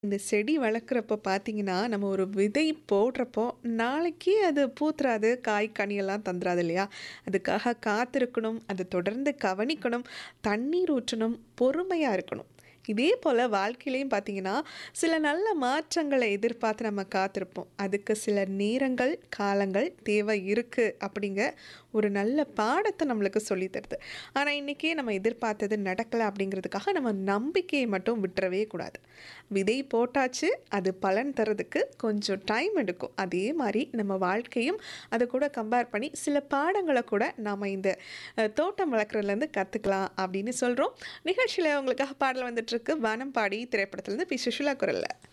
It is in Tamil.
இந்த செடி வளர்க்குறப்போ பார்த்தீங்கன்னா, நம்ம ஒரு விதை போடுறப்போ, நாளைக்கு அது பூத்துறாது, காய், கனியெல்லாம் தந்துராது இல்லையா? அதுக்காக காத்திருக்கணும், அத தொடர்ந்து கவனிக்கணும், தண்ணீர் ஊற்றணும், பொறுமையா இருக்கணும். இதே போல வாழ்க்கையிலயும் பார்த்தீங்கன்னா, சில நல்ல மாற்றங்கள எதிர்பார்த்து நம்ம காத்திருப்போம். அதுக்கு சில நேரங்கள், காலங்கள் தேவை இருக்கு அப்படிங்க ஒரு நல்ல பாடத்த நம்மளுக்கு சொல்லி தருது. ஆனா, இன்னைக்கே நம்ம எதிர்பார்த்தது நடக்கல அப்படிங்கிறதுக்காக நம்ம நம்பிக்கைய மட்டும் விட்டுறவே கூடாது. விதை போட்டாச்சு, அது பலன் தர்றதுக்கு கொஞ்சம் டைம் எடுக்கும். அதே மாரி நம்ம வாழ்க்கையும் அத கூட கம்பேர் பண்ணி சில பாடங்கள கூட நாம இந்த அ தோட்டம் வளர்க்குறதுலேருந்து கத்துக்கலாம் அப்படின்னு சொல்றோம். நிகழ்ச்சியில உங்களுக்காக பாடல் வந்துட்டுருக்கு. "வானம்பாடி" திரைப்படத்திலேருந்து பி. சுஷீலா குரல்ல.